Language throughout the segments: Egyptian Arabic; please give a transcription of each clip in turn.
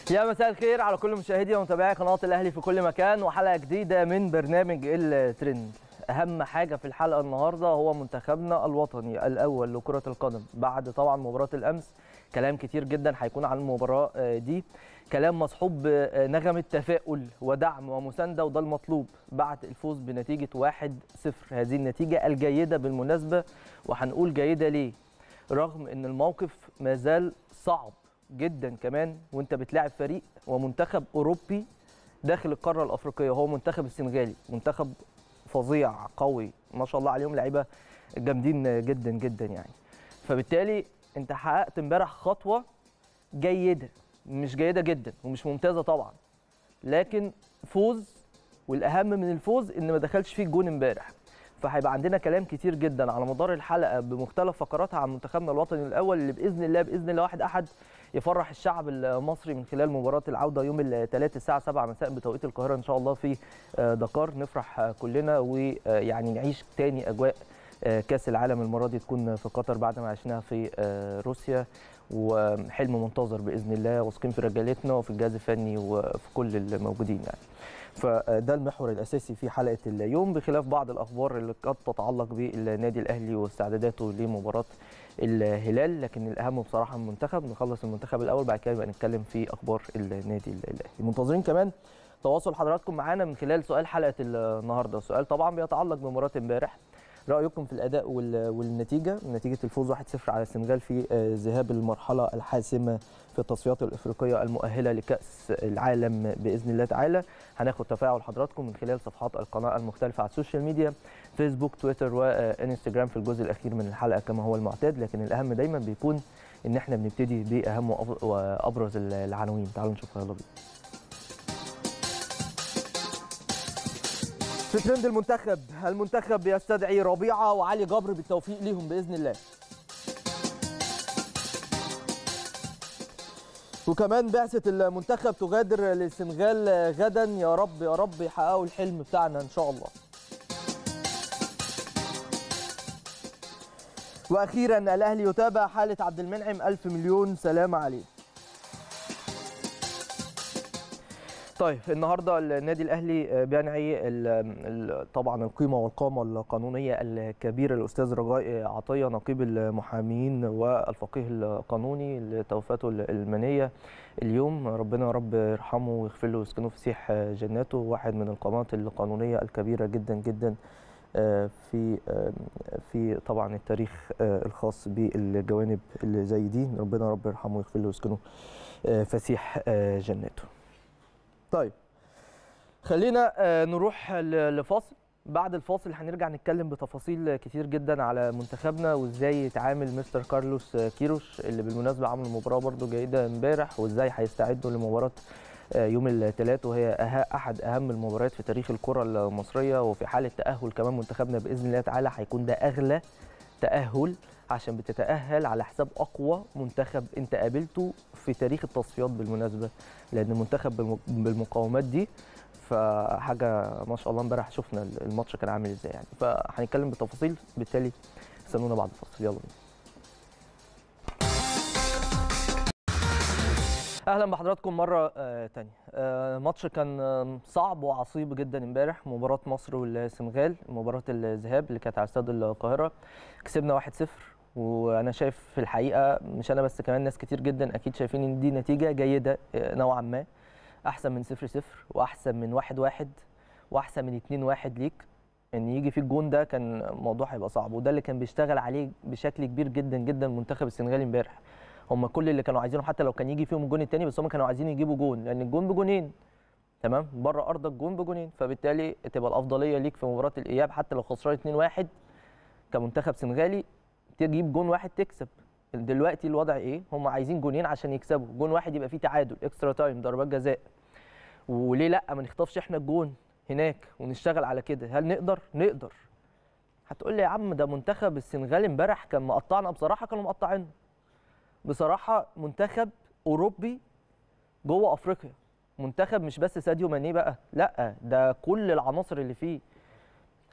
يا مساء الخير على كل مشاهدي ومتابعي قناه الاهلي في كل مكان وحلقه جديده من برنامج الترند اهم حاجه في الحلقه النهارده هو منتخبنا الوطني الاول لكره القدم بعد طبعا مباراه الامس كلام كتير جدا هيكون عن المباراه دي كلام مصحوب بنغمه تفاؤل ودعم ومسانده وده المطلوب بعد الفوز بنتيجه 1-0 هذه النتيجه الجيده بالمناسبه وهنقول جيده ليه رغم ان الموقف ما زال صعب جدا كمان وانت بتلاعب فريق ومنتخب اوروبي داخل القاره الافريقيه هو منتخب السنغالي منتخب فظيع قوي ما شاء الله عليهم لعيبه جامدين جدا جدا يعني فبالتالي انت حققت امبارح خطوه جيده مش جيده جدا ومش ممتازه طبعا لكن فوز والاهم من الفوز ان ما دخلش فيه الجون امبارح فهيبقى عندنا كلام كتير جدا على مدار الحلقه بمختلف فقراتها عن منتخبنا الوطني الاول اللي باذن الله باذن الله واحد احد يفرح الشعب المصري من خلال مباراه العوده يوم الثلاث الساعه 7 مساء بتوقيت القاهره ان شاء الله في دكار نفرح كلنا ويعني نعيش تاني اجواء كاس العالم المره دي تكون في قطر بعد ما عشناها في روسيا وحلم منتظر باذن الله واثقين في رجالتنا وفي الجهاز الفني وفي كل الموجودين يعني فده المحور الاساسي في حلقه اليوم بخلاف بعض الاخبار اللي قد تتعلق بالنادي الاهلي واستعداداته لمباراه الهلال لكن الاهم بصراحه المنتخب نخلص المنتخب الاول بعد كده نبقى نتكلم في اخبار النادي الاهلي منتظرين كمان تواصل حضراتكم معانا من خلال سؤال حلقه النهارده السؤال طبعا بيتعلق بمباراه امبارح رايكم في الاداء والنتيجه نتيجه الفوز 1-0 على السنغال في ذهاب المرحله الحاسمه في التصفيات الافريقيه المؤهله لكاس العالم باذن الله تعالى هناخد تفاعل حضراتكم من خلال صفحات القناه المختلفه على السوشيال ميديا فيسبوك تويتر وانستجرام في الجزء الاخير من الحلقه كما هو المعتاد لكن الاهم دايما بيكون ان احنا بنبتدي باهم وابرز العناوين تعالوا نشوفها يلا بينا في ترند المنتخب المنتخب يستدعي ربيعه وعلي جبر بالتوفيق ليهم باذن الله وكمان بعثه المنتخب تغادر للسنغال غدا يا رب يا رب يحققوا الحلم بتاعنا ان شاء الله واخيرا الاهلي يتابع حاله عبد المنعم الف مليون سلام عليه طيب النهارده النادي الاهلي بينعي طبعا القيمه والقامه القانونيه الكبيره للاستاذ رجاء عطيه نقيب المحامين والفقيه القانوني لتوفاته المنيه اليوم ربنا يا رب يرحمه ويغفر له ويسكنه في سيح جناته واحد من القامات القانونيه الكبيره جدا جدا في في طبعا التاريخ الخاص بالجوانب اللي زي دي ربنا يا رب يرحمه ويغفر له ويسكنه فسيح جناته طيب خلينا نروح لفاصل بعد الفاصل هنرجع نتكلم بتفاصيل كتير جدا على منتخبنا وازاي يتعامل مستر كارلوس كيروش اللي بالمناسبه عمل مباراه برده جيده امبارح وازاي هيستعدوا لمباراه يوم الثلاث وهي احد اهم المباريات في تاريخ الكره المصريه وفي حاله تاهل كمان منتخبنا باذن الله تعالى هيكون ده اغلى تاهل عشان بتتاهل على حساب اقوى منتخب انت قابلته في تاريخ التصفيات بالمناسبه لان المنتخب بالمقاومات دي فحاجه ما شاء الله امبارح شفنا الماتش كان عامل ازاي يعني فهنتكلم بالتفاصيل بالتالي استنونا بعد الفاصل يلا بينا اهلا بحضراتكم مره آه تانية آه ماتش كان آه صعب وعصيب جدا امبارح مباراه مصر والسنغال مباراه الذهاب اللي كانت على استاد القاهره كسبنا 1-0 وانا شايف في الحقيقه مش انا بس كمان ناس كتير جدا اكيد شايفين ان دي نتيجه جيده نوعا ما احسن من 0-0 واحسن من 1-1 واحسن من 2-1 ليك ان يجي في الجون ده كان الموضوع هيبقى صعب وده اللي كان بيشتغل عليه بشكل كبير جدا جدا المنتخب السنغالي امبارح هم كل اللي كانوا عايزينه حتى لو كان يجي فيهم الجون الثاني بس هم كانوا عايزين يجيبوا جون لان الجون بجونين تمام بره ارضك جون بجونين فبالتالي تبقى الافضليه ليك في مباراه الاياب حتى لو خسران 2-1 كمنتخب سنغالي تجيب جون واحد تكسب دلوقتي الوضع ايه هم عايزين جونين عشان يكسبوا جون واحد يبقى فيه تعادل اكسترا تايم ضربات جزاء وليه لا ما نخطفش احنا الجون هناك ونشتغل على كده هل نقدر نقدر هتقول لي يا عم ده منتخب السنغال امبارح كان مقطعنا بصراحه كانوا مقطعيننا بصراحه منتخب اوروبي جوه افريقيا منتخب مش بس ساديو ماني بقى لا ده كل العناصر اللي فيه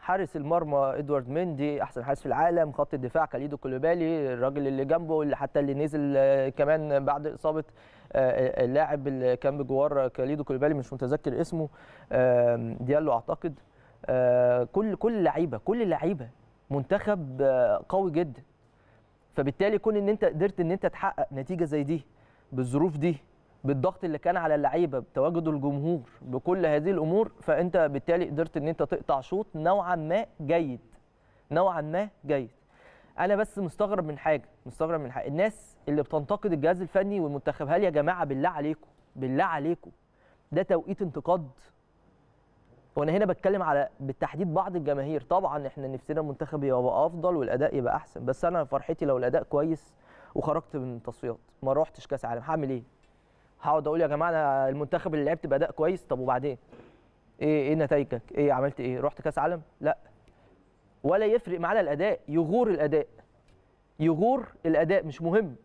حارس المرمى ادوارد مندي احسن حارس في العالم خط الدفاع كاليدو كولوبالي الراجل اللي جنبه اللي حتى اللي نزل آه، كمان بعد اصابه آه، اللاعب اللي كان بجوار كاليدو كولوبالي مش متذكر اسمه آم، ديالو اعتقد آه، كل كل لعيبه كل اللعيبه منتخب آه، قوي جدا فبالتالي كون ان انت قدرت ان انت تحقق نتيجه زي دي بالظروف دي بالضغط اللي كان على اللعيبه بتواجد الجمهور بكل هذه الامور فانت بالتالي قدرت ان انت تقطع شوط نوعا ما جيد نوعا ما جيد انا بس مستغرب من حاجه مستغرب من حاجه الناس اللي بتنتقد الجهاز الفني والمنتخب هل يا جماعه بالله عليكم بالله عليكم ده توقيت انتقاد وانا هنا بتكلم على بالتحديد بعض الجماهير طبعا احنا نفسنا المنتخب يبقى افضل والاداء يبقى احسن بس انا فرحتي لو الاداء كويس وخرجت من التصفيات ما روحتش كاس عالم هعمل ايه هقعد اقول يا جماعه انا المنتخب اللي لعبت باداء كويس طب وبعدين ايه ايه نتائجك ايه عملت ايه رحت كاس عالم لا ولا يفرق معانا الاداء يغور الاداء يغور الاداء مش مهم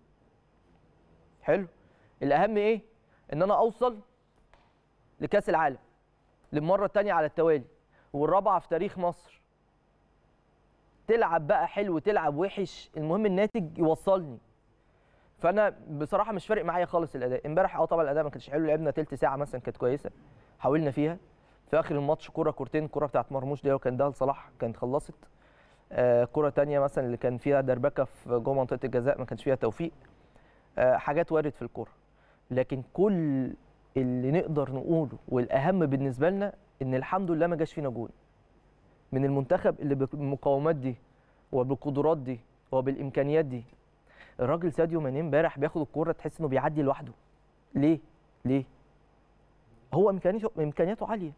حلو الاهم ايه ان انا اوصل لكاس العالم للمره الثانيه على التوالي والرابعه في تاريخ مصر تلعب بقى حلو تلعب وحش المهم الناتج يوصلني فانا بصراحه مش فارق معايا خالص الاداء امبارح اه طبعا الاداء ما كانش حلو لعبنا تلت ساعه مثلا كانت كويسه حاولنا فيها في اخر الماتش كوره كورتين كوره بتاعت مرموش دي وكان ده لصلاح كانت خلصت آه كوره تانية مثلا اللي كان فيها دربكه في جوه منطقه الجزاء ما كانش فيها توفيق آه حاجات وارد في الكوره لكن كل اللي نقدر نقوله والاهم بالنسبه لنا ان الحمد لله ما جاش فينا جون من المنتخب اللي بالمقاومات دي وبالقدرات دي وبالامكانيات دي الراجل ساديو ماني امبارح بياخد الكوره تحس انه بيعدي لوحده ليه ليه هو امكانياته امكانياته عاليه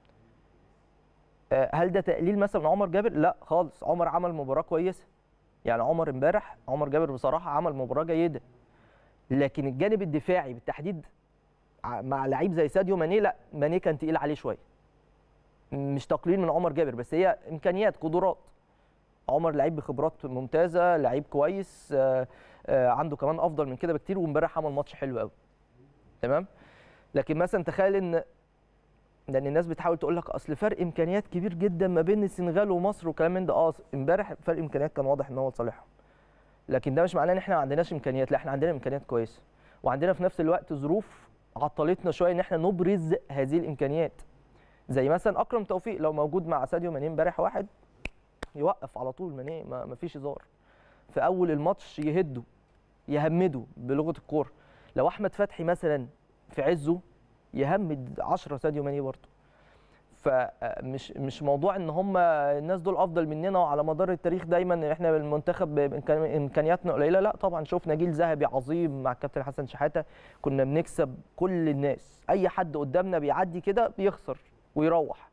آه، هل ده تقليل مثلا من عمر جابر لا خالص عمر عمل مباراه كويسه يعني عمر امبارح عمر جابر بصراحه عمل مباراه جيده لكن الجانب الدفاعي بالتحديد ع- مع لعيب زي ساديو ماني لا ماني كان تقيل عليه شويه مش تقليل من عمر جابر بس هي امكانيات قدرات عمر لعيب بخبرات ممتازه لعيب كويس آه، آه، عنده كمان افضل من كده بكتير وامبارح عمل ماتش حلو قوي تمام لكن مثلا تخيل ان لان الناس بتحاول تقول لك اصل فرق امكانيات كبير جدا ما بين السنغال ومصر وكلام من ده اه امبارح فرق امكانيات كان واضح ان هو لصالحهم لكن ده مش معناه ان احنا ما عندناش امكانيات لا احنا عندنا امكانيات كويسه وعندنا في نفس الوقت ظروف عطلتنا شويه ان احنا نبرز هذه الامكانيات زي مثلا اكرم توفيق لو موجود مع ساديو ماني امبارح واحد يوقف على طول ماني ما ما فيش هزار في اول الماتش يهده يهمده بلغه الكوره لو احمد فتحي مثلا في عزه يهمد 10 ساديو ماني برضه فمش مش موضوع ان هم الناس دول افضل مننا وعلى مدار التاريخ دايما احنا المنتخب بإمكان- امكانياتنا قليله لا طبعا شفنا جيل ذهبي عظيم مع الكابتن حسن شحاته كنا بنكسب كل الناس اي حد قدامنا بيعدي كده بيخسر ويروح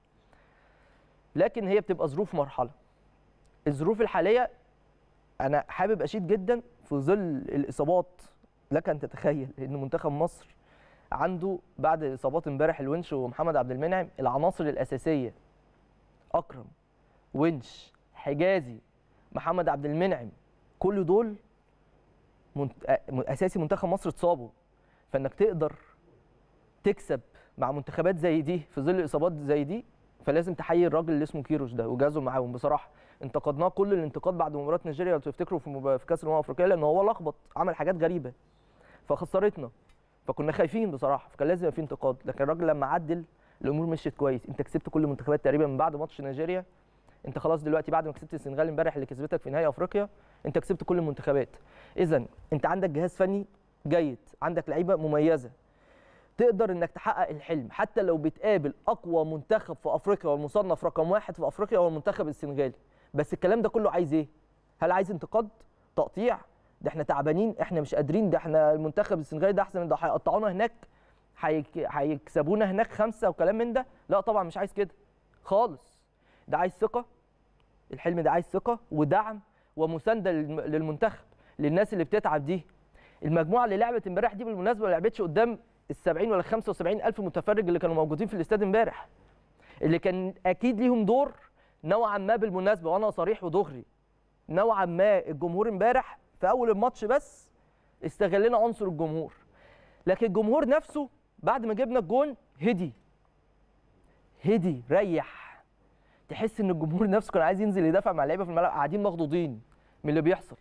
لكن هي بتبقى ظروف مرحله الظروف الحاليه انا حابب اشيد جدا في ظل الاصابات لك ان تتخيل ان منتخب مصر عنده بعد اصابات امبارح الونش ومحمد عبد المنعم العناصر الاساسيه اكرم ونش حجازي محمد عبد المنعم كل دول منت... آه، اساسي منتخب مصر اتصابوا فانك تقدر تكسب مع منتخبات زي دي في ظل اصابات زي دي فلازم تحيي الراجل اللي اسمه كيروش ده وجازه معاهم بصراحه انتقدناه كل الانتقاد بعد مباراه نيجيريا لو تفتكروا في, مب... في كاس الامم الافريقيه لان هو لخبط عمل حاجات غريبه فخسرتنا فكنا خايفين بصراحه فكان لازم يبقى في انتقاد لكن الراجل لما عدل الامور مشيت كويس انت كسبت كل المنتخبات تقريبا من بعد ماتش نيجيريا انت خلاص دلوقتي بعد ما كسبت السنغال امبارح اللي كسبتك في نهائي افريقيا انت كسبت كل المنتخبات اذا انت عندك جهاز فني جيد عندك لعيبه مميزه تقدر انك تحقق الحلم حتى لو بتقابل اقوى منتخب في افريقيا والمصنف رقم واحد في افريقيا هو المنتخب السنغالي بس الكلام ده كله عايز ايه هل عايز انتقاد تقطيع ده احنا تعبانين احنا مش قادرين ده احنا المنتخب السنغالي ده احسن من ده هيقطعونا هناك هيك- هيكسبونا هناك خمسه وكلام من ده لا طبعا مش عايز كده خالص ده عايز ثقه الحلم ده عايز ثقه ودعم ومسانده للم- للمنتخب للناس اللي بتتعب دي المجموعه اللي لعبت امبارح دي بالمناسبه ما لعبتش قدام ال 70 ولا 75 الف متفرج اللي كانوا موجودين في الاستاد امبارح اللي كان اكيد ليهم دور نوعا ما بالمناسبه وانا صريح ودغري نوعا ما الجمهور امبارح في اول الماتش بس استغلنا عنصر الجمهور لكن الجمهور نفسه بعد ما جبنا الجون هدي هدي ريح تحس ان الجمهور نفسه كان عايز ينزل يدافع مع اللعيبه في الملعب قاعدين مخضوضين من اللي بيحصل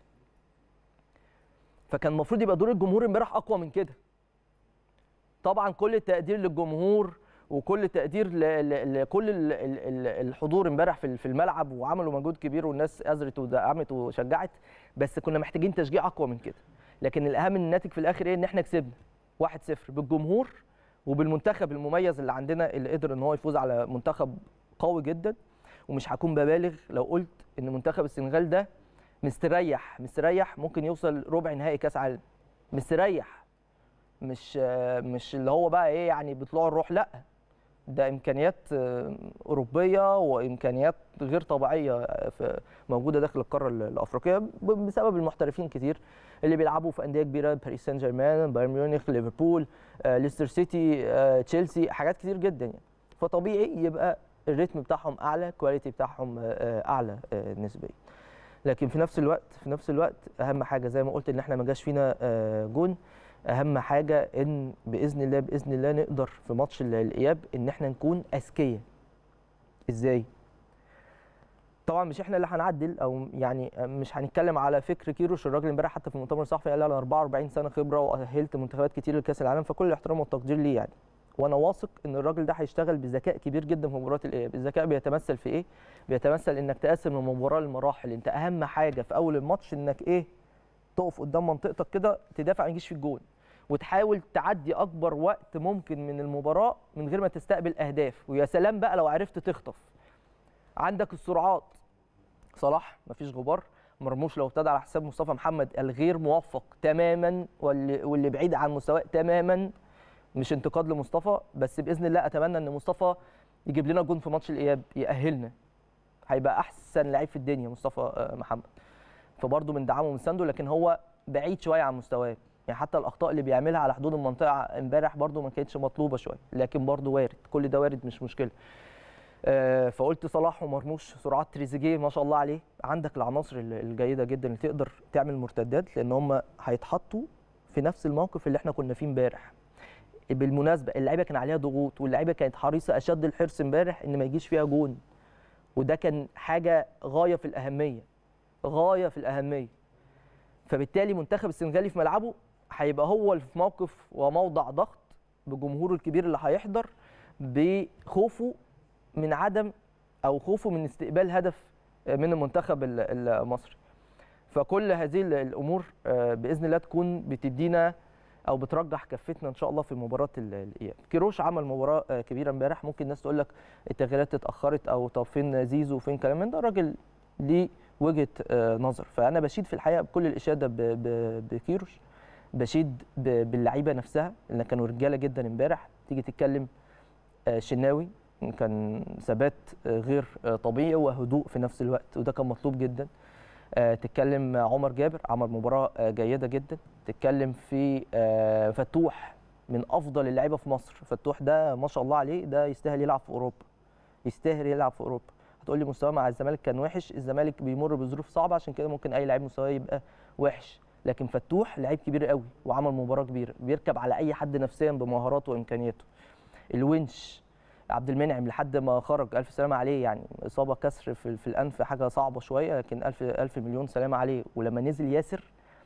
فكان المفروض يبقى دور الجمهور امبارح اقوى من كده طبعا كل التقدير للجمهور وكل التقدير ل- ل- لكل ال- ال- ال- الحضور امبارح في في الملعب وعملوا مجهود كبير والناس اذرت ودعمت وشجعت بس كنا محتاجين تشجيع اقوى من كده لكن الاهم من الناتج في الاخر ايه ان احنا كسبنا 1-0 بالجمهور وبالمنتخب المميز اللي عندنا اللي قدر ان هو يفوز على منتخب قوي جدا ومش هكون ببالغ لو قلت ان منتخب السنغال ده مستريح مستريح ممكن يوصل ربع نهائي كاس عالم مستريح مش مش اللي هو بقى ايه يعني بيطلعوا الروح لا ده امكانيات آه، اوروبيه وامكانيات غير طبيعيه آه، في- موجوده داخل القاره ال- الافريقيه ب- بسبب المحترفين كتير اللي بيلعبوا في انديه كبيره باريس سان جيرمان بايرن ميونخ ليفربول آه، ليستر سيتي آه، تشيلسي حاجات كتير جدا يعني فطبيعي يبقى الريتم بتاعهم اعلى كواليتي بتاعهم آه، آه، اعلى آه، نسبيا لكن في نفس الوقت في نفس الوقت اهم حاجه زي ما قلت ان احنا ما جاش فينا آه، جون اهم حاجه ان باذن الله باذن الله نقدر في ماتش ال- الاياب ان احنا نكون اذكياء ازاي طبعا مش احنا اللي هنعدل او يعني مش هنتكلم على فكر كيروش الراجل امبارح حتى في المؤتمر الصحفي قال انا 44 سنه خبره واهلت منتخبات كتير لكاس العالم فكل الاحترام والتقدير ليه يعني وانا واثق ان الراجل ده هيشتغل بذكاء كبير جدا في مباراه الاياب الذكاء بيتمثل في ايه بيتمثل انك تقسم المباراه لمراحل انت اهم حاجه في اول الماتش انك ايه تقف قدام منطقتك كده تدافع ما يجيش في الجون وتحاول تعدي اكبر وقت ممكن من المباراه من غير ما تستقبل اهداف ويا سلام بقى لو عرفت تخطف عندك السرعات صلاح مفيش غبار مرموش لو ابتدى على حساب مصطفى محمد الغير موفق تماما واللي, واللي بعيد عن مستواه تماما مش انتقاد لمصطفى بس باذن الله اتمنى ان مصطفى يجيب لنا جون في ماتش الاياب يأهلنا هيبقى احسن لعيب في الدنيا مصطفى آه، محمد فبرضه من دعمه ومن سنده لكن هو بعيد شويه عن مستواه يعني حتى الاخطاء اللي بيعملها على حدود المنطقه امبارح برضه ما كانتش مطلوبه شويه لكن برضه وارد كل ده وارد مش مشكله آه، فقلت صلاح ومرموش سرعات تريزيجيه ما شاء الله عليه عندك العناصر ال- الجيده جدا اللي تقدر تعمل مرتدات لان هم هيتحطوا في نفس الموقف اللي احنا كنا فيه امبارح بالمناسبه اللعيبه كان عليها ضغوط واللعيبه كانت حريصه اشد الحرص امبارح ان ما يجيش فيها جون وده كان حاجه غايه في الاهميه غايه في الاهميه فبالتالي منتخب السنغالي في ملعبه هيبقى هو اللي في موقف وموضع ضغط بجمهوره الكبير اللي هيحضر بخوفه من عدم او خوفه من استقبال هدف من المنتخب ال- المصري فكل هذه ال- الامور آه، باذن الله تكون بتدينا او بترجح كفتنا ان شاء الله في مباراه ال- الاياب كيروش عمل مباراه آه، كبيره امبارح ممكن الناس تقول لك التغييرات اتاخرت او طب فين زيزو وفين كلام من ده راجل ليه وجهه آه، نظر فانا بشيد في الحقيقه بكل الاشاده ب- ب- بكيروش بشيد ب- باللعيبه نفسها اللي كانوا رجاله جدا امبارح تيجي تتكلم آه، شناوي كان ثبات آه، غير آه، طبيعي وهدوء في نفس الوقت وده كان مطلوب جدا آه، تتكلم عمر جابر عمل مباراه آه، جيده جدا تتكلم في آه، فتوح من افضل اللعيبه في مصر فتوح ده ما شاء الله عليه ده يستاهل يلعب في اوروبا يستاهل يلعب في اوروبا هتقول لي مستواه مع الزمالك كان وحش الزمالك بيمر بظروف صعبه عشان كده ممكن اي لعيب مستواه يبقى وحش لكن فتوح لعيب كبير قوي وعمل مباراه كبيره بيركب على اي حد نفسيا بمهاراته وامكانياته الونش عبد المنعم لحد ما خرج الف سلامه عليه يعني اصابه كسر في, في الانف حاجه صعبه شويه لكن الف الف مليون سلامه عليه ولما نزل ياسر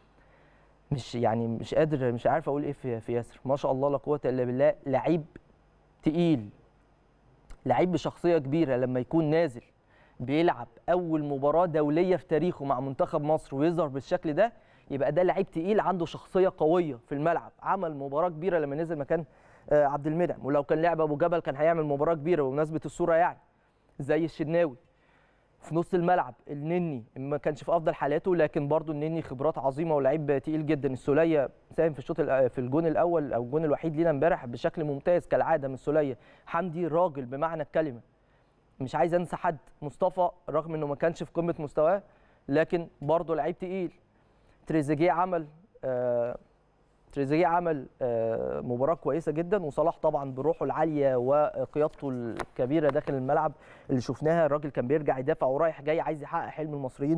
مش يعني مش قادر مش عارف اقول ايه في, في ياسر ما شاء الله لا قوه الا بالله لعيب تقيل لعيب بشخصيه كبيره لما يكون نازل بيلعب اول مباراه دوليه في تاريخه مع منتخب مصر ويظهر بالشكل ده يبقى ده لعيب تقيل عنده شخصيه قويه في الملعب عمل مباراه كبيره لما نزل مكان آه، عبد المنعم ولو كان لعب ابو جبل كان هيعمل مباراه كبيره بمناسبه الصوره يعني زي الشناوي في نص الملعب النني ما كانش في افضل حالاته لكن برضو النني خبرات عظيمه ولعيب تقيل جدا السوليه ساهم في الشوط الأ- في الجون الاول او الجون الوحيد لينا امبارح بشكل ممتاز كالعاده من السوليه حمدي راجل بمعنى الكلمه مش عايز انسى حد مصطفى رغم انه ما كانش في قمه مستواه لكن برضه لعيب تقيل تريزيجيه عمل آه تريزيجيه عمل آه مباراه كويسه جدا وصلاح طبعا بروحه العاليه وقيادته الكبيره داخل الملعب اللي شفناها الراجل كان بيرجع يدافع ورايح جاي عايز يحقق حلم المصريين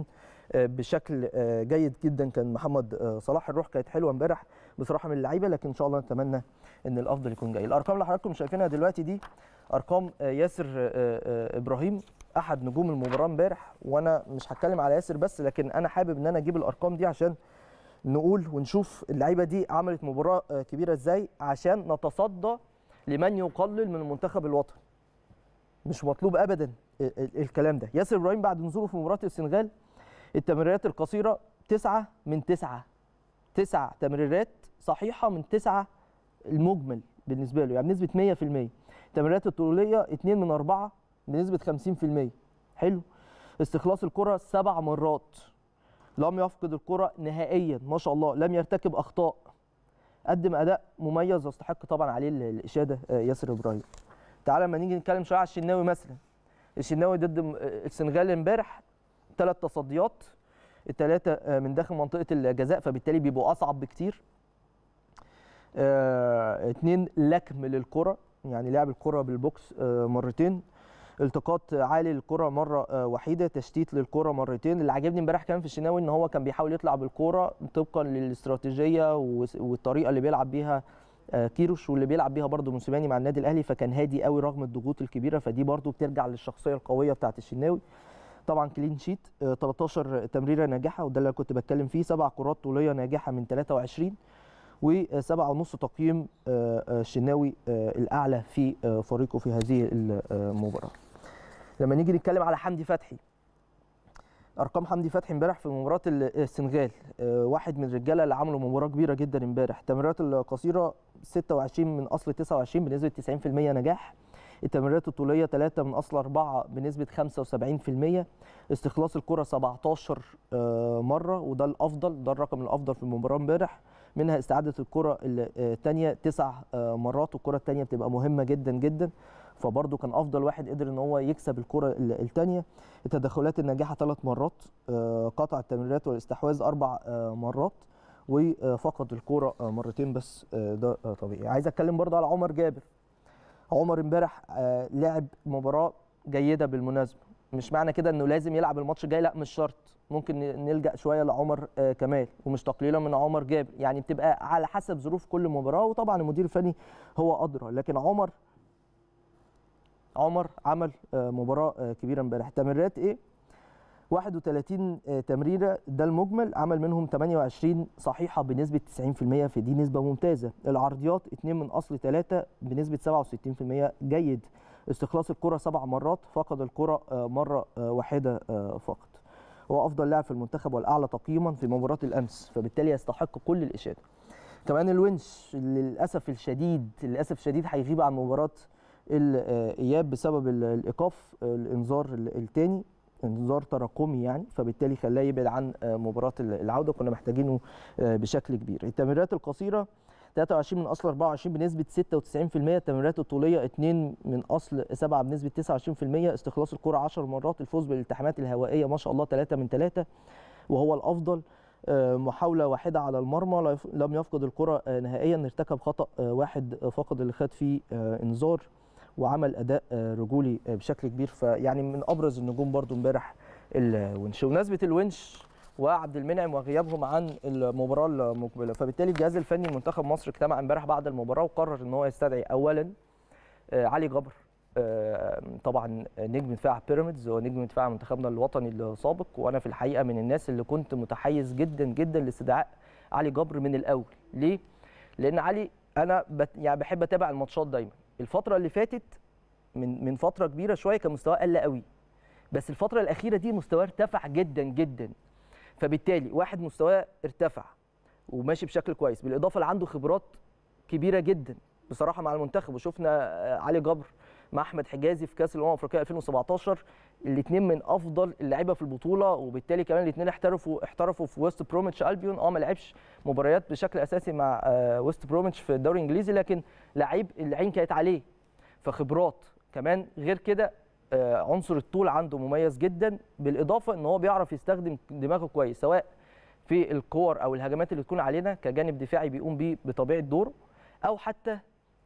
آه، بشكل آه، جيد جدا كان محمد آه، صلاح الروح كانت حلوه امبارح بصراحه من اللعيبه لكن ان شاء الله نتمنى ان الافضل يكون جاي الارقام اللي حضراتكم شايفينها دلوقتي دي ارقام آه، ياسر آه، آه، ابراهيم احد نجوم المباراه امبارح وانا مش هتكلم على ياسر بس لكن انا حابب ان انا اجيب الارقام دي عشان نقول ونشوف اللعيبه دي عملت مباراه آه، كبيره ازاي عشان نتصدى لمن يقلل من المنتخب الوطني مش مطلوب ابدا ال- ال- الكلام ده ياسر ابراهيم بعد نزوله في مباراه السنغال التمريرات القصيره تسعة من تسعة تسع تمريرات صحيحه من تسعة المجمل بالنسبه له يعني بنسبه 100% التمريرات الطوليه 2 من 4 بنسبه 50% حلو استخلاص الكره سبع مرات لم يفقد الكره نهائيا ما شاء الله لم يرتكب اخطاء قدم اداء مميز يستحق طبعا عليه ال- الاشاده آه، ياسر ابراهيم تعالى لما نيجي نتكلم شويه على الشناوي مثلا الشناوي ضد م- السنغال امبارح ثلاث تصديات الثلاثه من داخل منطقه الجزاء فبالتالي بيبقوا اصعب بكتير آه، اتنين لكم للكره يعني لعب الكره بالبوكس آه، مرتين التقاط عالي للكره مره آه، وحيده تشتيت للكره مرتين اللي عجبني امبارح كمان في الشناوي ان هو كان بيحاول يطلع بالكره طبقا للاستراتيجيه وس- والطريقه اللي بيلعب بيها آه، كيروش واللي بيلعب بيها برده موسيماني مع النادي الاهلي فكان هادي قوي رغم الضغوط الكبيره فدي برده بترجع للشخصيه القويه بتاعه الشناوي طبعا كلين شيت آه، 13 تمريره ناجحه وده اللي كنت بتكلم فيه سبع كرات طوليه ناجحه من 23 وسبعة ونص تقييم آه، آه، الشناوي آه، الأعلى في آه، فريقه في هذه المباراة لما نيجي نتكلم على حمدي فتحي ارقام حمدي فتحي امبارح في مباراه ال- السنغال آه، واحد من الرجاله اللي عملوا مباراه كبيره جدا امبارح التمريرات القصيره 26 من اصل 29 بنسبه 90% نجاح التمريرات الطوليه 3 من اصل 4 بنسبه 75% استخلاص الكره 17 آه، مره وده الافضل ده الرقم الافضل في المباراه امبارح منها استعاده الكره الثانيه تسع آه، مرات والكره الثانيه بتبقى مهمه جدا جدا فبرضه كان افضل واحد قدر ان هو يكسب الكره الثانيه التدخلات الناجحه ثلاث مرات آه، قطع التمريرات والاستحواذ اربع آه، مرات وفقد الكره آه، مرتين بس آه، ده آه، طبيعي عايز اتكلم برضه على عمر جابر عمر امبارح آه، لعب مباراه جيده بالمناسبه مش معنى كده انه لازم يلعب الماتش الجاي لا مش شرط ممكن ن- نلجا شويه لعمر آه، كمال ومش تقليلا من عمر جابر يعني بتبقى على حسب ظروف كل مباراه وطبعا المدير الفني هو ادرى لكن عمر عمر عمل آه، مباراه آه، كبيره امبارح تمريرات ايه 31 آه، تمريره ده المجمل عمل منهم 28 صحيحه بنسبه 90% في دي نسبه ممتازه العرضيات 2 من اصل 3 بنسبه 67% جيد استخلاص الكره سبع مرات فقد الكره آه، مره آه، واحده آه، فقط هو افضل لاعب في المنتخب والاعلى تقييما في مباراه الامس فبالتالي يستحق كل الاشاده كمان الونش للاسف الشديد للاسف الشديد هيغيب عن مباراه الاياب بسبب ال- الايقاف الانذار الثاني انذار تراكمي يعني فبالتالي خلاه يبعد عن آه، مباراه العوده كنا محتاجينه آه، بشكل كبير التمريرات القصيره 23 من اصل 24 بنسبه 96% التمريرات الطوليه 2 من اصل 7 بنسبه 29% استخلاص الكره 10 مرات الفوز بالالتحامات الهوائيه ما شاء الله 3 من 3 وهو الافضل آه، محاوله واحده على المرمى لا يف- لم يفقد الكره آه، نهائيا ارتكب خطا آه، واحد فقد اللي خد فيه آه، انذار وعمل اداء آه، رجولي آه، بشكل كبير فيعني من ابرز النجوم برضو امبارح الونش بمناسبه الونش وعبد المنعم وغيابهم عن المباراه المقبله فبالتالي الجهاز الفني لمنتخب مصر اجتمع امبارح بعد المباراه وقرر ان هو يستدعي اولا آه، علي جبر آه، طبعا نجم دفاع بيراميدز ونجم دفاع منتخبنا الوطني السابق وانا في الحقيقه من الناس اللي كنت متحيز جدا جدا لاستدعاء علي جبر من الاول ليه لان علي انا بت يعني بحب اتابع الماتشات دايما الفتره اللي فاتت من من فتره كبيره شويه كان مستواه قل قوي بس الفتره الاخيره دي مستواه ارتفع جدا جدا فبالتالي واحد مستواه ارتفع وماشي بشكل كويس بالاضافه لعنده خبرات كبيره جدا بصراحه مع المنتخب وشفنا آه، علي جبر مع احمد حجازي في كاس الامم الافريقيه 2017 الاثنين من افضل اللعيبه في البطوله وبالتالي كمان الاثنين احترفوا احترفوا في ويست بروميتش البيون اه ما لعبش مباريات بشكل اساسي مع آه، ويست بروميتش في الدوري الانجليزي لكن لعيب العين كانت عليه فخبرات كمان غير كده آه، عنصر الطول عنده مميز جدا بالاضافه ان هو بيعرف يستخدم دماغه كويس سواء في الكور او الهجمات اللي تكون علينا كجانب دفاعي بيقوم بيه بطبيعه دوره او حتى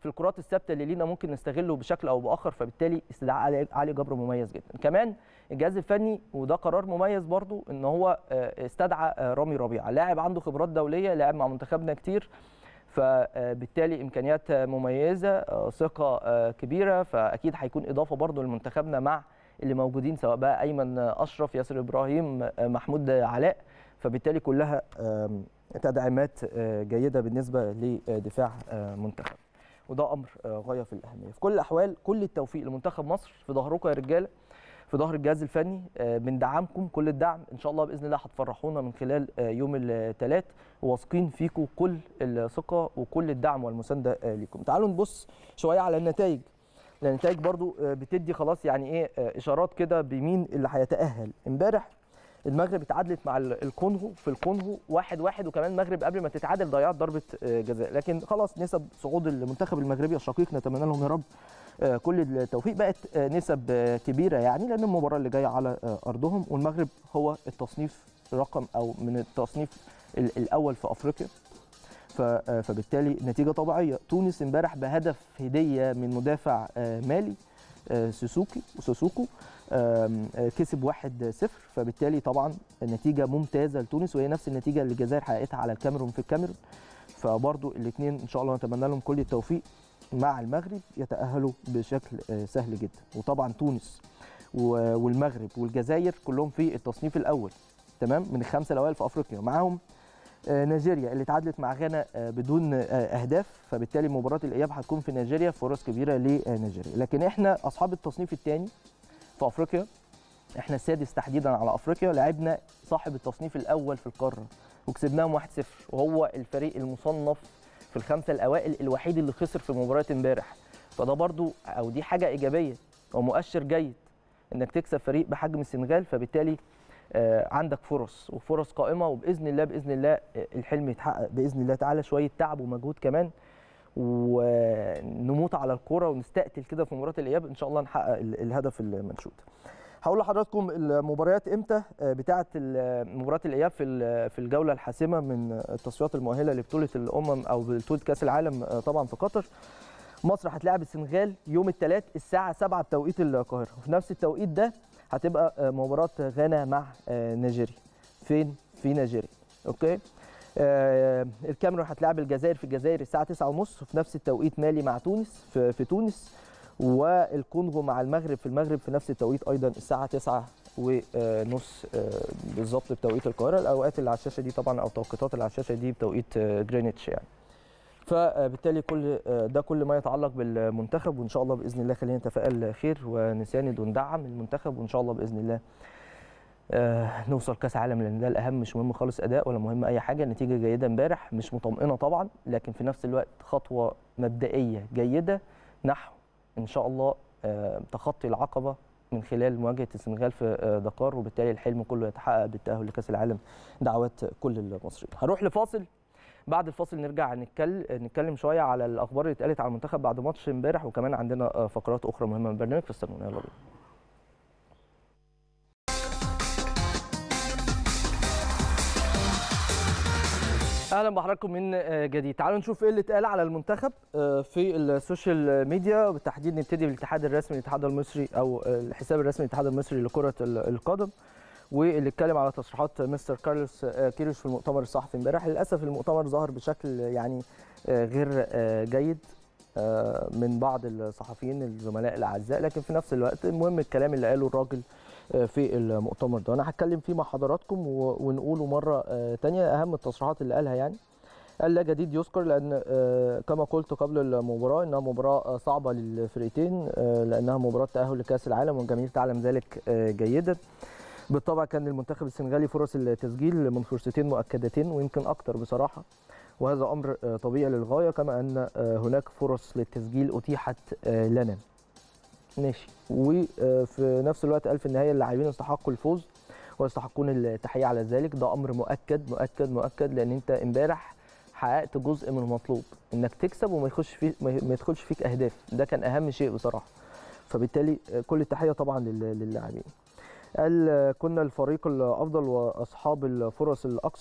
في الكرات الثابته اللي لينا ممكن نستغله بشكل او باخر فبالتالي استدعاء علي, علي جبر مميز جدا كمان الجهاز الفني وده قرار مميز برضو ان هو استدعى رامي ربيعه لاعب عنده خبرات دوليه لاعب مع منتخبنا كتير فبالتالي امكانيات مميزه ثقه كبيره فاكيد هيكون اضافه برضو لمنتخبنا مع اللي موجودين سواء بقى ايمن اشرف ياسر ابراهيم محمود علاء فبالتالي كلها تدعيمات جيده بالنسبه لدفاع منتخب وده امر غايه في الاهميه في كل الاحوال كل التوفيق لمنتخب مصر في ظهركم يا رجاله في ظهر الجهاز الفني بندعمكم كل الدعم ان شاء الله باذن الله هتفرحونا من خلال يوم الثلاث واثقين فيكم كل الثقه وكل الدعم والمسانده ليكم تعالوا نبص شويه على النتائج لان النتائج برضو بتدي خلاص يعني ايه اشارات كده بمين اللي هيتاهل امبارح المغرب اتعادلت مع الكونغو في الكونغو واحد واحد وكمان المغرب قبل ما تتعادل ضيعت ضربه جزاء لكن خلاص نسب صعود المنتخب المغربي الشقيق نتمنى لهم يا رب كل التوفيق بقت نسب كبيره يعني لان المباراه اللي جايه على ارضهم والمغرب هو التصنيف رقم او من التصنيف الاول في افريقيا فبالتالي نتيجه طبيعيه تونس امبارح بهدف هديه من مدافع مالي سوسوكي سوسوكو كسب 1-0 فبالتالي طبعا النتيجه ممتازه لتونس وهي نفس النتيجه اللي الجزائر حققتها على الكاميرون في الكاميرون فبرضو الاثنين ان شاء الله نتمنى لهم كل التوفيق مع المغرب يتاهلوا بشكل سهل جدا وطبعا تونس والمغرب والجزائر كلهم في التصنيف الاول تمام من الخمسه الاوائل في افريقيا معاهم نيجيريا اللي تعادلت مع غانا بدون اهداف فبالتالي مباراه الاياب هتكون في نيجيريا فرص كبيره لنيجيريا لكن احنا اصحاب التصنيف الثاني في افريقيا احنا السادس تحديدا على افريقيا لعبنا صاحب التصنيف الاول في القاره وكسبناهم 1-0 وهو الفريق المصنف في الخمسه الاوائل الوحيد اللي خسر في مباراه امبارح فده برضو او دي حاجه ايجابيه ومؤشر جيد انك تكسب فريق بحجم السنغال فبالتالي عندك فرص وفرص قائمه وباذن الله باذن الله الحلم يتحقق باذن الله تعالى شويه تعب ومجهود كمان ونموت على الكوره ونستقتل كده في مباراه الاياب ان شاء الله نحقق الهدف المنشود. هقول لحضراتكم المباريات امتى بتاعه مباراه الاياب في في الجوله الحاسمه من التصفيات المؤهله لبطوله الامم او بطوله كاس العالم طبعا في قطر. مصر هتلاعب السنغال يوم الثلاث الساعه 7 بتوقيت القاهره وفي نفس التوقيت ده هتبقى مباراه غانا مع نيجيريا فين في نيجيريا اوكي آه الكاميرون هتلاعب الجزائر في الجزائر الساعه 9:30 وفي نفس التوقيت مالي مع تونس في, في تونس والكونغو مع المغرب في المغرب في نفس التوقيت ايضا الساعه 9 ونص بالظبط بتوقيت القاهره الاوقات اللي على الشاشه دي طبعا او التوقيتات اللي على الشاشه دي بتوقيت جرينتش يعني فبالتالي كل ده كل ما يتعلق بالمنتخب وان شاء الله باذن الله خلينا نتفائل خير ونساند وندعم المنتخب وان شاء الله باذن الله آه نوصل كاس عالم لان ده الاهم مش مهم خالص اداء ولا مهم اي حاجه نتيجه جيده امبارح مش مطمئنه طبعا لكن في نفس الوقت خطوه مبدئيه جيده نحو ان شاء الله آه تخطي العقبه من خلال مواجهه السنغال في آه دكار وبالتالي الحلم كله يتحقق بالتاهل لكاس العالم دعوات كل المصريين هنروح لفاصل بعد الفاصل نرجع نتكلم نتكلم شويه على الاخبار اللي اتقالت على المنتخب بعد ماتش امبارح وكمان عندنا فقرات اخرى مهمه من البرنامج فاستنونا يلا بينا اهلا بحضراتكم من جديد تعالوا نشوف ايه اللي اتقال على المنتخب في السوشيال ميديا بالتحديد نبتدي بالاتحاد الرسمي للاتحاد المصري او الحساب الرسمي للاتحاد المصري لكره القدم واللي اتكلم على تصريحات مستر كارلوس كيروش في المؤتمر الصحفي امبارح للاسف المؤتمر ظهر بشكل يعني غير جيد من بعض الصحفيين الزملاء الاعزاء لكن في نفس الوقت المهم الكلام اللي قاله الراجل في المؤتمر ده انا هتكلم فيه مع حضراتكم ونقوله مره ثانيه اهم التصريحات اللي قالها يعني قال لا جديد يذكر لان كما قلت قبل المباراه انها مباراه صعبه للفرقتين لانها مباراه تاهل لكاس العالم والجماهير تعلم ذلك جيدا بالطبع كان للمنتخب السنغالي فرص التسجيل من فرصتين مؤكدتين ويمكن اكتر بصراحه وهذا امر طبيعي للغايه كما ان هناك فرص للتسجيل اتيحت لنا ماشي وفي نفس الوقت قال في النهايه اللاعبين استحقوا الفوز ويستحقون التحيه على ذلك ده امر مؤكد مؤكد مؤكد لان انت امبارح حققت جزء من المطلوب انك تكسب وما يخش فيه ما يدخلش فيك اهداف ده كان اهم شيء بصراحه فبالتالي كل التحيه طبعا للاعبين قال كنا الفريق الافضل واصحاب الفرص الاكثر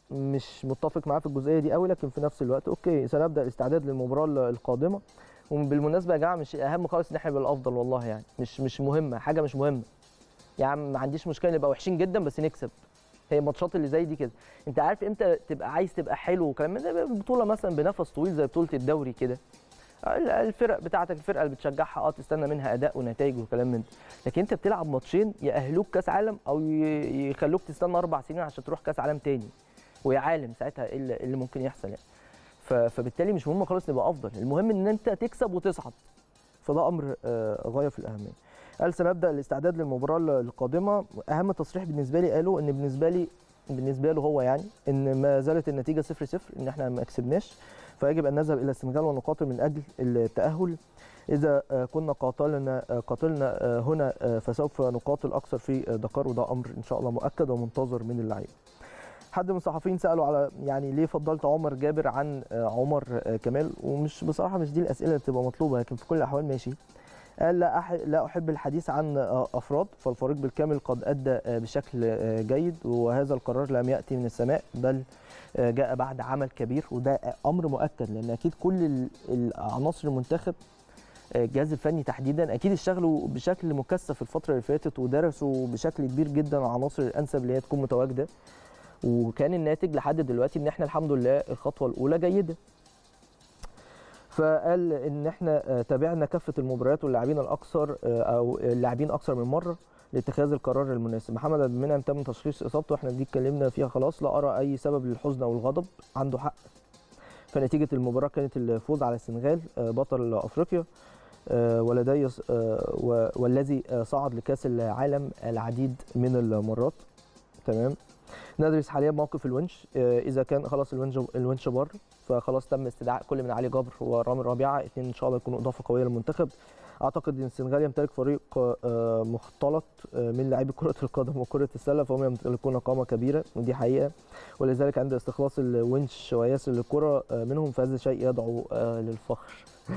مش متفق معاه في الجزئيه دي قوي لكن في نفس الوقت اوكي سنبدا الاستعداد للمباراه ال- القادمه وبالمناسبه يا جماعه مش اهم خالص ان احنا نبقى الافضل والله يعني مش مش مهمه حاجه مش مهمه يا عم ما عنديش مشكله نبقى وحشين جدا بس نكسب هي الماتشات اللي زي دي كده انت عارف امتى تبقى عايز تبقى حلو وكلام من ده بطوله مثلا بنفس طويل زي بطوله الدوري كده ال- الفرق بتاعتك الفرقه اللي بتشجعها اه تستنى منها اداء ونتائج وكلام من ده لكن انت بتلعب ماتشين يأهلوك كاس عالم او ي- يخلوك تستنى اربع سنين عشان تروح كاس عالم تاني ويا عالم ساعتها ايه اللي إيه اللي ممكن يحصل يعني ف- فبالتالي مش مهم خالص نبقى افضل المهم ان انت تكسب وتصعد فده امر آه، غايه في الاهميه قال سنبدا الاستعداد للمباراه القادمه اهم تصريح بالنسبه لي قالوا ان بالنسبه لي بالنسبه له هو يعني ان ما زالت النتيجه 0 0 ان احنا ما كسبناش فيجب ان نذهب الى السنغال ونقاتل من اجل التاهل اذا آه، كنا قاتلنا آه، قاتلنا آه، هنا آه، فسوف نقاتل اكثر في آه، دكار وده امر ان شاء الله مؤكد ومنتظر من اللعيبه حد من الصحفيين سالوا على يعني ليه فضلت عمر جابر عن آه، عمر آه، كمال ومش بصراحه مش دي الاسئله اللي بتبقى مطلوبه لكن في كل الاحوال ماشي قال لا أح لا احب الحديث عن آه، افراد فالفريق بالكامل قد ادى آه، بشكل آه، جيد وهذا القرار لم ياتي من السماء بل آه، جاء بعد عمل كبير وده امر مؤكد لان اكيد كل ال- العناصر المنتخب آه، الجهاز الفني تحديدا اكيد اشتغلوا بشكل مكثف الفتره اللي فاتت ودرسوا بشكل كبير جدا العناصر الانسب اللي هي تكون متواجده وكان الناتج لحد دلوقتي ان احنا الحمد لله الخطوه الاولى جيده فقال ان احنا آه، تابعنا كافه المباريات واللاعبين الاكثر آه، او اللاعبين اكثر من مره لاتخاذ القرار المناسب محمد عبد المنعم تم تشخيص اصابته احنا دي اتكلمنا فيها خلاص لا ارى اي سبب للحزن او الغضب عنده حق فنتيجه المباراه كانت الفوز على السنغال آه، بطل افريقيا آه، ولدي آه، و- والذي آه، صعد لكاس العالم العديد من المرات تمام ندرس حاليا موقف الونش آه، اذا كان خلاص الونش الونش بره فخلاص تم استدعاء كل من علي جبر ورامي ربيعه اثنين ان شاء الله يكونوا اضافه قويه للمنتخب اعتقد ان السنغال يمتلك فريق آه، مختلط آه، من لاعبي كره القدم وكره السله فهم يمتلكون قامه كبيره ودي حقيقه ولذلك عند استخلاص الونش وياسر للكره آه، منهم فهذا شيء يدعو آه، للفخر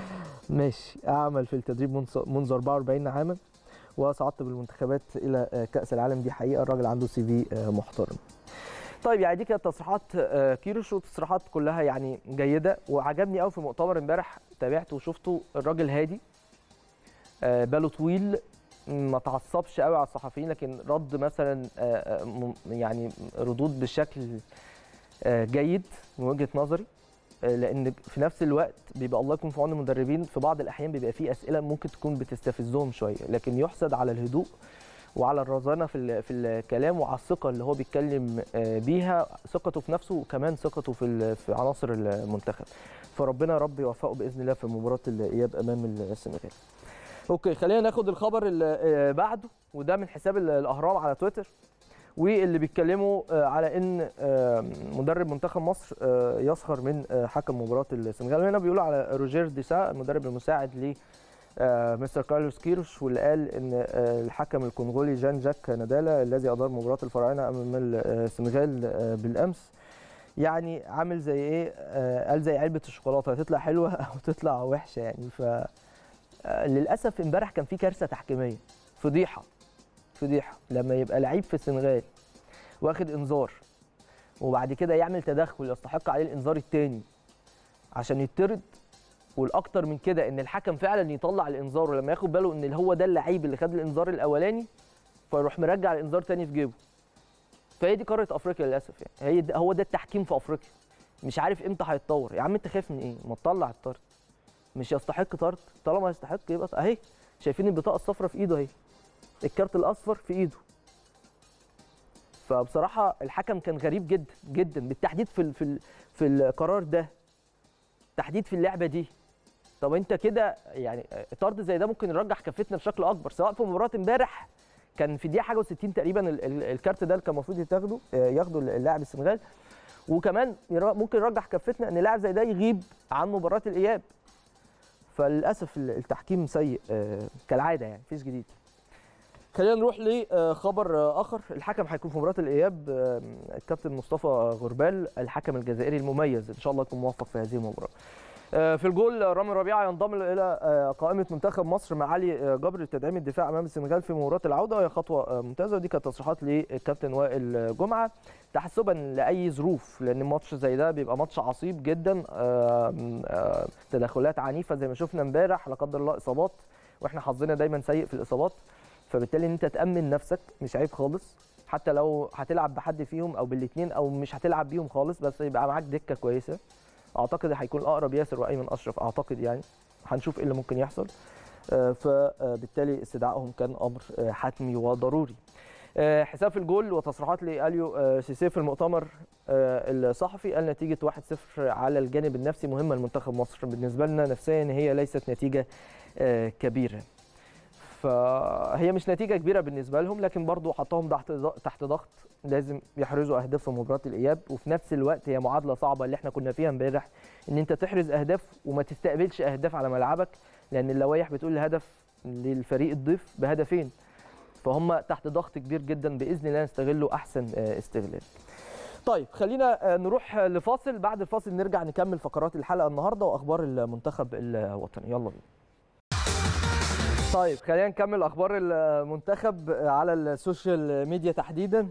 ماشي اعمل في التدريب منذ- منذ 44 عاما وصعدت بالمنتخبات الى آه، كاس العالم دي حقيقه الراجل عنده سي في آه، محترم طيب يعني دي كانت تصريحات آه، كيروش وتصريحات كلها يعني جيده وعجبني قوي في مؤتمر امبارح تابعته وشفته الراجل هادي آه، باله طويل ما تعصبش قوي على الصحفيين لكن رد مثلا آه، آه، م- يعني ردود بشكل آه، جيد من وجهه نظري آه، لان في نفس الوقت بيبقى الله يكون في عون المدربين في بعض الاحيان بيبقى في اسئله ممكن تكون بتستفزهم شويه لكن يحسد على الهدوء وعلى الرزانه في ال- في الكلام وعلى الثقه اللي هو بيتكلم آه، بيها ثقته في نفسه وكمان ثقته في ال- في عناصر المنتخب فربنا يا رب يوفقه باذن الله في مباراه الاياب امام السنغال اوكي خلينا ناخد الخبر اللي آه، بعده وده من حساب ال- الاهرام على تويتر واللي بيتكلموا آه، على ان آه، مدرب منتخب مصر آه، يسخر من آه، حكم مباراه السنغال هنا بيقولوا على روجير ديسا المدرب المساعد ل آه، مستر كارلوس كيروش واللي قال ان آه، الحكم الكونغولي جان جاك نادالا الذي ادار مباراه الفراعنه امام السنغال آه، بالامس يعني عامل زي ايه آه، قال زي علبه الشوكولاته هتطلع حلوه او تطلع وحشه يعني ف آه، للاسف امبارح كان في كارثه تحكيميه فضيحه فضيحه لما يبقى لعيب في السنغال واخد انذار وبعد كده يعمل تدخل يستحق عليه الانذار الثاني عشان يطرد والاكتر من كده ان الحكم فعلا يطلع الانذار ولما ياخد باله ان هو ده اللعيب اللي خد الانذار الاولاني فيروح مرجع الانذار تاني في جيبه فهي دي قاره افريقيا للاسف يعني هي ده هو ده التحكيم في افريقيا مش عارف امتى هيتطور يا عم انت خايف من ايه ما تطلع الطرد مش يستحق طرد طالما يستحق يبقى اهي شايفين البطاقه الصفراء في ايده اهي الكارت الاصفر في ايده فبصراحه الحكم كان غريب جدا جدا بالتحديد في ال- في ال- في القرار ده تحديد في اللعبه دي طب انت كده يعني طرد زي ده ممكن يرجح كفتنا بشكل اكبر سواء في مباراه امبارح كان في دقيقه حاجه و60 تقريبا ال- ال- الكارت ده اللي كان المفروض يتاخده آه، ياخده اللاعب السنغال وكمان يرا- ممكن يرجح كفتنا ان لاعب زي ده يغيب عن مباراه الاياب فللاسف ال- التحكيم سيء آه، كالعاده يعني مفيش جديد خلينا نروح لخبر اخر الحكم هيكون في مباراه الاياب آه، الكابتن مصطفى غربال الحكم الجزائري المميز ان شاء الله يكون موفق في هذه المباراه آه، في الجول رامي ربيعه ينضم الى آه، قائمه منتخب مصر مع علي آه، جبر لتدعيم الدفاع امام السنغال في مباراه العوده وهي خطوه آه، ممتازه ودي كانت تصريحات للكابتن وائل جمعه تحسبا لاي ظروف لان ماتش زي ده بيبقى ماتش عصيب جدا آه، آه، تدخلات عنيفه زي ما شفنا امبارح لا قدر الله اصابات واحنا حظنا دايما سيء في الاصابات فبالتالي ان انت تامن نفسك مش عيب خالص حتى لو هتلعب بحد فيهم او بالاثنين او مش هتلعب بيهم خالص بس يبقى معاك دكه كويسه اعتقد هيكون الاقرب ياسر وايمن اشرف اعتقد يعني هنشوف ايه اللي ممكن يحصل آه، فبالتالي استدعائهم كان امر آه، حتمي وضروري آه، حساب في الجول وتصريحات لاليو آه، سيسي في المؤتمر آه، الصحفي قال نتيجه 1-0 على الجانب النفسي مهمه لمنتخب مصر بالنسبه لنا نفسيا هي ليست نتيجه آه، كبيره فهي مش نتيجه كبيره بالنسبه لهم لكن برضو حطهم تحت تحت ضغط لازم يحرزوا اهداف في مباراه الاياب وفي نفس الوقت هي معادله صعبه اللي احنا كنا فيها امبارح ان انت تحرز اهداف وما تستقبلش اهداف على ملعبك لان اللوائح بتقول الهدف للفريق الضيف بهدفين فهم تحت ضغط كبير جدا باذن الله نستغله احسن آه، استغلال طيب خلينا آه، نروح آه، لفاصل بعد الفاصل نرجع نكمل فقرات الحلقه النهارده واخبار المنتخب الوطني يلا بينا طيب خلينا نكمل اخبار المنتخب على السوشيال ميديا تحديدا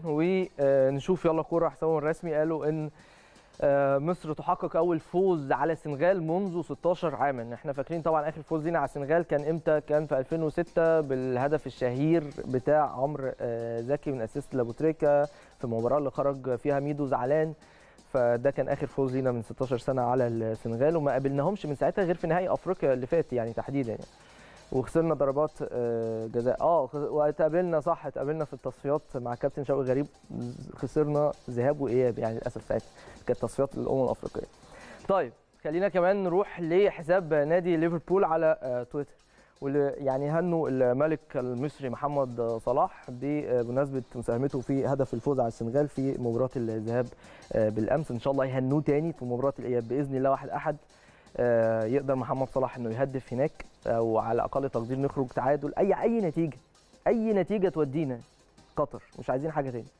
ونشوف يلا كوره حسابهم الرسمي قالوا ان آه، مصر تحقق اول فوز على السنغال منذ 16 عاما احنا فاكرين طبعا اخر فوز لينا على السنغال كان امتى كان في 2006 بالهدف الشهير بتاع عمرو آه، زكي من اسيست لابوتريكا في المباراه اللي خرج فيها ميدو زعلان فده كان اخر فوز لينا من 16 سنه على السنغال وما قابلناهمش من ساعتها غير في نهائي افريقيا اللي فات يعني تحديدا يعني. وخسرنا ضربات آه، جزاء اه خ- واتقابلنا صح اتقابلنا في التصفيات مع كابتن شوقي غريب خسرنا ذهاب واياب يعني للاسف ساعتها كانت تصفيات الامم الافريقيه طيب خلينا كمان نروح لحساب نادي ليفربول على آه، تويتر واللي يعني هنوا الملك المصري محمد صلاح بمناسبه مساهمته في هدف الفوز على السنغال في مباراه الذهاب آه، بالامس ان شاء الله يهنوه تاني في مباراه الاياب باذن الله واحد احد آه، يقدر محمد صلاح انه يهدف هناك او على اقل تقدير نخرج تعادل اي اي نتيجه اي نتيجه تودينا قطر مش عايزين حاجه تاني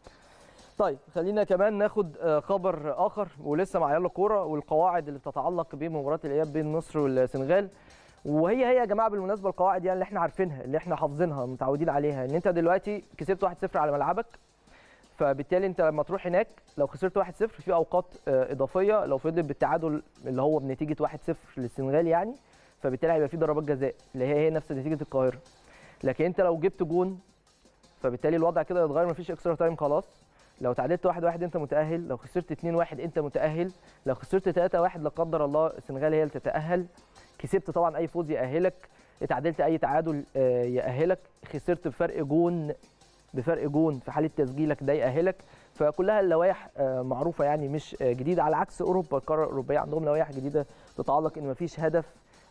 طيب خلينا كمان ناخد آه، خبر اخر ولسه مع يلا كوره والقواعد اللي بتتعلق بمباراه الاياب بين مصر والسنغال وهي هي يا جماعه بالمناسبه القواعد يعني اللي احنا عارفينها اللي احنا حافظينها متعودين عليها ان انت دلوقتي كسبت 1-0 على ملعبك فبالتالي انت لما تروح هناك لو خسرت 1-0 في اوقات آه، اضافيه لو فضل بالتعادل اللي هو بنتيجه 1-0 للسنغال يعني فبالتالي هيبقى في ضربات جزاء اللي هي هي نفس نتيجه القاهره لكن انت لو جبت جون فبالتالي الوضع كده يتغير مفيش اكسترا تايم خلاص لو تعادلت 1-1 انت متاهل لو خسرت 2-1 انت متاهل لو خسرت 3-1 لا قدر الله السنغال هي اللي تتاهل كسبت طبعا اي فوز يأهلك اتعادلت اي تعادل آه، يأهلك خسرت بفرق جون بفرق جون في حاله تسجيلك ده يأهلك فكلها اللوائح آه، معروفه يعني مش آه، جديده على عكس اوروبا القاره الاوروبيه عندهم لوائح جديده تتعلق ان مفيش هدف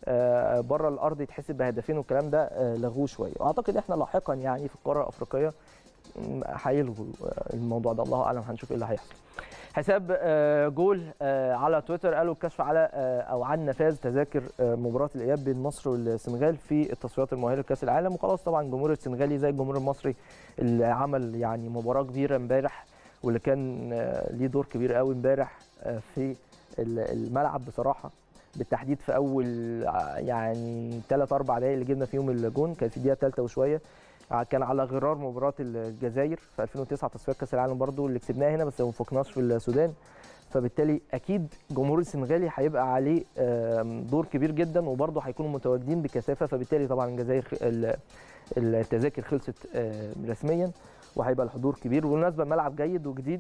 آه، بره الارض يتحسب بهدفين والكلام ده آه، لغوه شويه واعتقد احنا لاحقا يعني في القاره الافريقيه م، هيلغوا آه، الموضوع ده الله اعلم هنشوف ايه اللي هيحصل حساب آه، جول آه، على تويتر قالوا الكشف على آه، او عن نفاذ تذاكر آه، مباراه الاياب بين مصر والسنغال في التصفيات المؤهله لكاس العالم وخلاص طبعا الجمهور السنغالي زي الجمهور المصري اللي عمل يعني مباراه كبيره امبارح واللي كان آه، ليه دور كبير قوي امبارح آه، في ال- الملعب بصراحه بالتحديد في اول آه، يعني ثلاث اربع دقائق اللي جبنا فيهم الجون كان في الدقيقه الثالثه وشويه ع- كان على غرار مباراه الجزائر في 2009 تصفيات كاس العالم برضو اللي كسبناها هنا بس ما فوقناش في السودان فبالتالي اكيد جمهور السنغالي هيبقى عليه آم، دور كبير جدا وبرضه هيكونوا متواجدين بكثافه فبالتالي طبعا الجزائر خ- ال- التذاكر خلصت آه، رسميا وهيبقى الحضور كبير وبالمناسبه الملعب جيد وجديد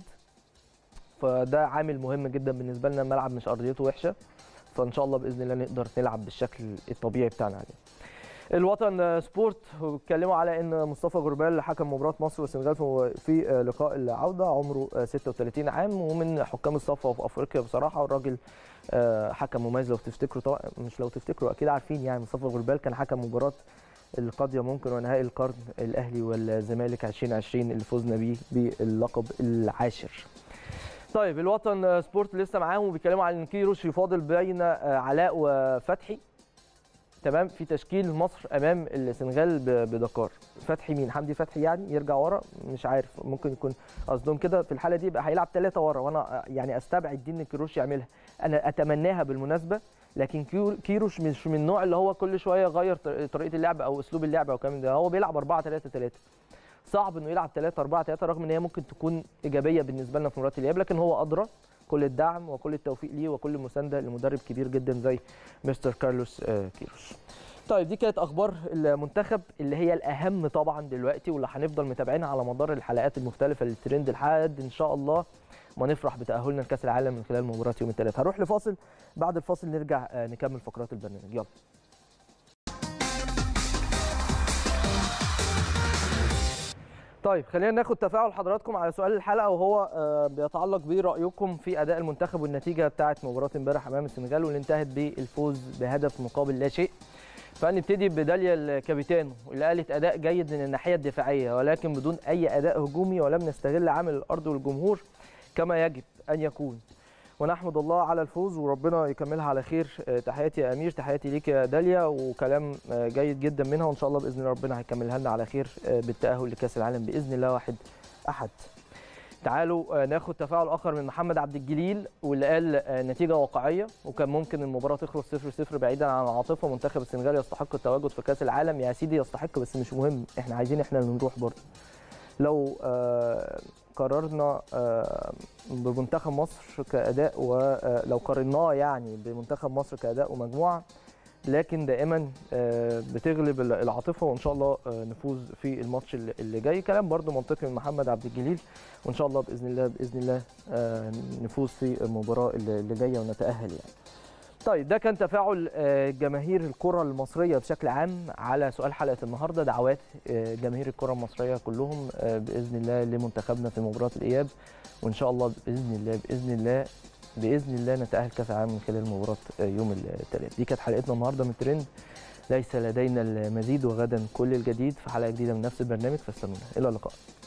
فده عامل مهم جدا بالنسبه لنا الملعب مش ارضيته وحشه فان شاء الله باذن الله نقدر نلعب بالشكل الطبيعي بتاعنا عليه الوطن سبورت اتكلموا على ان مصطفى غربال حكم مباراه مصر والسنغال في في لقاء العوده عمره 36 عام ومن حكام الصفوه في افريقيا بصراحه والراجل آه، حكم مميز لو تفتكروا طبعا مش لو تفتكروا اكيد عارفين يعني مصطفى غربال كان حكم مباراه القاضيه ممكن ونهائي القرن الاهلي والزمالك 2020 اللي فزنا بيه باللقب العاشر طيب الوطن سبورت لسه معاهم وبيتكلموا عن ان كيروش يفاضل بين آه، علاء وفتحي تمام في تشكيل مصر امام السنغال ب- بدكار فتحي مين حمدي فتحي يعني يرجع ورا مش عارف ممكن يكون قصدهم كده في الحاله دي يبقى هيلعب ثلاثه ورا وانا يعني استبعد دي ان كيروش يعملها انا اتمناها بالمناسبه لكن كيرو- كيروش مش من النوع اللي هو كل شويه يغير طر- طريقه اللعب او اسلوب اللعب او الكلام ده هو بيلعب 4 3 3 صعب انه يلعب 3 4 3 رغم ان هي ممكن تكون ايجابيه بالنسبه لنا في مباراه الاياب لكن هو ادرى كل الدعم وكل التوفيق ليه وكل المسانده لمدرب كبير جدا زي مستر كارلوس آه، كيروش طيب دي كانت اخبار المنتخب اللي هي الاهم طبعا دلوقتي واللي هنفضل متابعينها على مدار الحلقات المختلفه للترند لحد ان شاء الله ما نفرح بتاهلنا لكاس العالم من خلال مباراه يوم الثلاث هروح لفاصل بعد الفاصل نرجع آه، نكمل فقرات البرنامج يلا طيب خلينا ناخد تفاعل حضراتكم على سؤال الحلقه وهو آه، بيتعلق برايكم في اداء المنتخب والنتيجه بتاعه مباراه امبارح امام السنغال واللي انتهت بالفوز بهدف مقابل لا شيء فنبتدي بداليا الكابيتانو اللي قالت اداء جيد من الناحيه الدفاعيه ولكن بدون اي اداء هجومي ولم نستغل عامل الارض والجمهور كما يجب ان يكون ونحمد الله على الفوز وربنا يكملها على خير آه، تحياتي يا امير تحياتي ليك يا داليا وكلام آه، جيد جدا منها وان شاء الله باذن الله ربنا هيكملها لنا على خير آه، بالتاهل لكاس العالم باذن الله واحد احد تعالوا آه، ناخد تفاعل اخر من محمد عبد الجليل واللي قال آه، نتيجه واقعيه وكان ممكن المباراه تخلص 0 0 بعيدا عن العاطفه منتخب السنغال يستحق التواجد في كاس العالم يا سيدي يستحق بس مش مهم احنا عايزين احنا اللي نروح برضه لو آه، قررنا آه، بمنتخب مصر كاداء ولو قارناه يعني بمنتخب مصر كاداء ومجموعه لكن دائما آه، بتغلب العاطفه وان شاء الله آه، نفوز في الماتش اللي اللي جاي كلام برضو منطقي من محمد عبد الجليل وان شاء الله باذن الله باذن الله آه، نفوز في المباراه اللي اللي جايه ونتاهل يعني طيب ده كان تفاعل آه، جماهير الكره المصريه بشكل عام على سؤال حلقه النهارده دعوات آه، جماهير الكره المصريه كلهم آه، باذن الله لمنتخبنا في مباراه الاياب وان شاء الله باذن الله باذن الله باذن الله نتاهل كاس العالم من خلال مباراه آه، يوم الثلاث دي كانت حلقتنا النهارده من ترند ليس لدينا المزيد وغدا كل الجديد في حلقه جديده من نفس البرنامج فاستنونا الى اللقاء